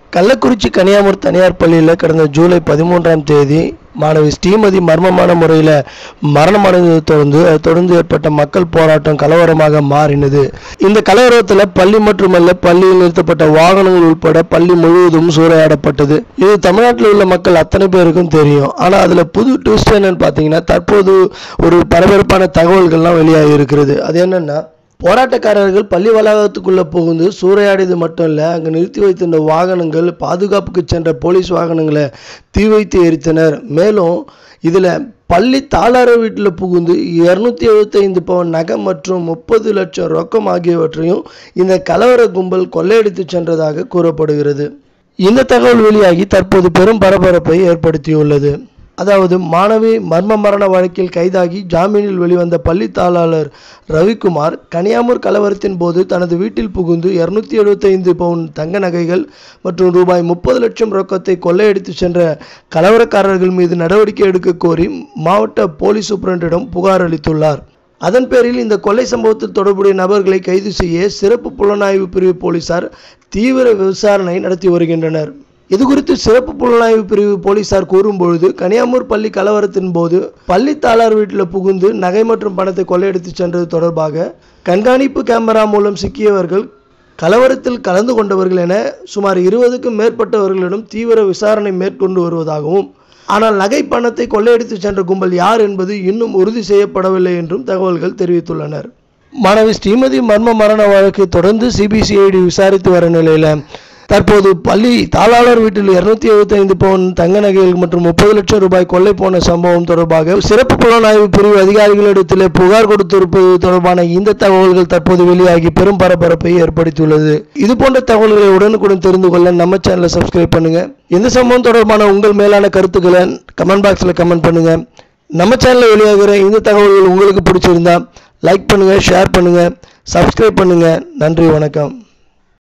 கள்ளக்குறிச்சி கனியாமூர் தனியார் பள்ளியில் கடந்த ஜூலை பதிமூன்றாம் தேதி மாணவி ஸ்ரீமதி மர்மமான முறையில் மரணமடைந்ததை தொடர்ந்து அதை தொடர்ந்து ஏற்பட்ட மக்கள் போராட்டம் கலவரமாக மாறினது இந்த கலவரத்தில் பள்ளி மட்டுமல்ல பள்ளியில் நிறுத்தப்பட்ட வாகனங்கள் உட்பட பள்ளி முழுவதும் சூறையாடப்பட்டது இது தமிழ்நாட்டில் உள்ள மக்கள் அத்தனை பேருக்கும் தெரியும் ஆனால் அதில் புது ட்விஸ்ட் என்னன்னு பார்த்தீங்கன்னா தற்போது ஒரு பரபரப்பான தகவல்கள்லாம் வெளியாகி இருக்கிறது அது என்னன்னா போராட்டக்காரர்கள் பள்ளி வளாகத்துக்குள்ளே புகுந்து சூறையாடியது மட்டும் இல்லை அங்கே நிறுத்தி வைத்திருந்த வாகனங்கள் பாதுகாப்புக்கு சென்ற போலீஸ் வாகனங்களை தீ வைத்து எரித்தனர் மேலும் இதில் பள்ளி தாளார வீட்டில் புகுந்து இரநூத்தி எழுபத்தைந்து பவுன் நகை மற்றும் முப்பது லட்சம் ரொக்கம் ஆகியவற்றையும் இந்த கலவர கும்பல் கொள்ளையடித்து சென்றதாக கூறப்படுகிறது இந்த தகவல் வெளியாகி தற்போது பெரும் பரபரப்பை ஏற்படுத்தியுள்ளது அதாவது மாணவி மர்ம மரண வழக்கில் கைதாகி ஜாமீனில் வெளிவந்த பள்ளி தாளாளர் ரவிக்குமார் கனியாமூர் கலவரத்தின் போது தனது வீட்டில் புகுந்து இருநூத்தி எழுபத்தைந்து பவுன் தங்க நகைகள் மற்றும் ரூபாய் முப்பது லட்சம் ரொக்கத்தை கொள்ளையடித்து சென்ற கலவரக்காரர்கள் மீது நடவடிக்கை எடுக்க கோரி மாவட்ட போலீஸ் சூப்பரண்டிடம் புகார் அளித்துள்ளார் அதன் பேரில் இந்த கொள்ளை சம்பவத்தில் தொடர்புடைய நபர்களை கைது செய்ய சிறப்பு புலனாய்வு பிரிவு போலீசார் தீவிர விசாரணை நடத்தி வருகின்றனர் இது குறித்து சிறப்பு புலனாய்வு பிரிவு போலீசார் கூறும்பொழுது கனியாமூர் பள்ளி கலவரத்தின் போது பள்ளி தாளார் வீட்டில் புகுந்து நகை மற்றும் பணத்தை கொள்ளையடித்து சென்றது தொடர்பாக கண்காணிப்பு கேமரா மூலம் சிக்கியவர்கள் கலவரத்தில் கலந்து கொண்டவர்கள் என சுமார் இருபதுக்கும் மேற்பட்டவர்களிடம் தீவிர விசாரணை மேற்கொண்டு வருவதாகவும் ஆனால் நகை பணத்தை கொள்ளையடித்து சென்ற கும்பல் யார் என்பது இன்னும் உறுதி செய்யப்படவில்லை என்றும் தகவல்கள் தெரிவித்துள்ளனர் மாணவி ஸ்ரீமதி மர்ம மரண வழக்கை தொடர்ந்து சிபிசிஐடி விசாரித்து வர நிலையில் தற்போது பள்ளி தாளாளர் வீட்டில் இருநூத்தி எழுபத்தைந்து பவுன் தங்க நகைகள் மற்றும் முப்பது லட்சம் ரூபாய் கொள்ளை போன சம்பவம் தொடர்பாக சிறப்பு புலனாய்வு பிரிவு அதிகாரிகளிடத்தில் புகார் கொடுத்திருப்பது தொடர்பான இந்த தகவல்கள் தற்போது வெளியாகி பெரும் பரபரப்பை ஏற்படுத்தியுள்ளது இது போன்ற தகவல்களை உடனுக்குடன் தெரிந்து கொள்ள நம்ம சேனலை சப்ஸ்கிரைப் பண்ணுங்க இந்த சம்பவம் தொடர்பான உங்கள் மேலான கருத்துக்களை கமெண்ட் பாக்ஸில் கமெண்ட் பண்ணுங்க நம்ம சேனலில் வெளியாகிற இந்த தகவல்கள் உங்களுக்கு பிடிச்சிருந்தா லைக் பண்ணுங்க ஷேர் பண்ணுங்க சப்ஸ்கிரைப் பண்ணுங்க நன்றி வணக்கம்